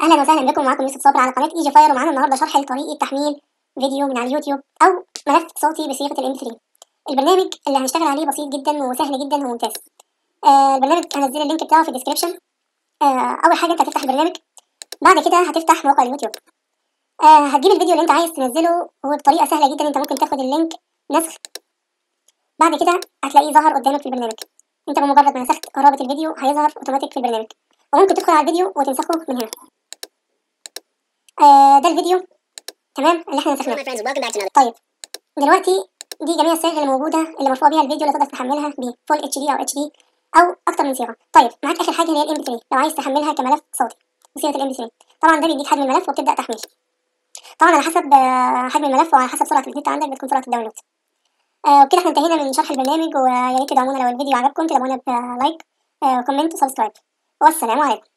اهلا وسهلا بكم معاكم يوسف صابر على قناه ايجي فاير ومعانا النهارده شرح لطريقه تحميل فيديو من على اليوتيوب او ملف صوتي بصيغه الام 3 البرنامج اللي هنشتغل عليه بسيط جدا وسهل جدا وممتاز آه البرنامج هنزل اللينك بتاعه في الديسكربشن آه اول حاجه انت هتفتح البرنامج بعد كده هتفتح موقع اليوتيوب آه هتجيب الفيديو اللي انت عايز تنزله وبطريقه سهله جدا انت ممكن تاخد اللينك نسخ بعد كده هتلاقيه ظهر قدامك في البرنامج انت بمجرد ما نسخت رابط الفيديو هيظهر اوتوماتيك في البرنامج وممكن تدخل على الفيديو وتنسخه من هنا آه ده الفيديو تمام اللي احنا نسخناه my friends, welcome back to another. طيب دلوقتي دي جميع الصيغ اللي موجوده اللي مرفوع بيها الفيديو اللي تقدر تحملها بفول اتش دي او اتش دي او اكتر من صيغه طيب معاك اخر حاجه اللي هي الام 3 لو عايز تحملها كملف صوتي بصيغه الام 3 طبعا ده بيديك حجم الملف وبتبدا تحميل طبعا على حسب آه، حجم الملف وعلى حسب سرعه النت عندك بتكون سرعه الداونلود آه وبكده احنا انتهينا من شرح البرنامج ويا ريت تدعمونا لو الفيديو عجبكم تدعمونا بلايك آه وكومنت وسبسكرايب والسلام عليكم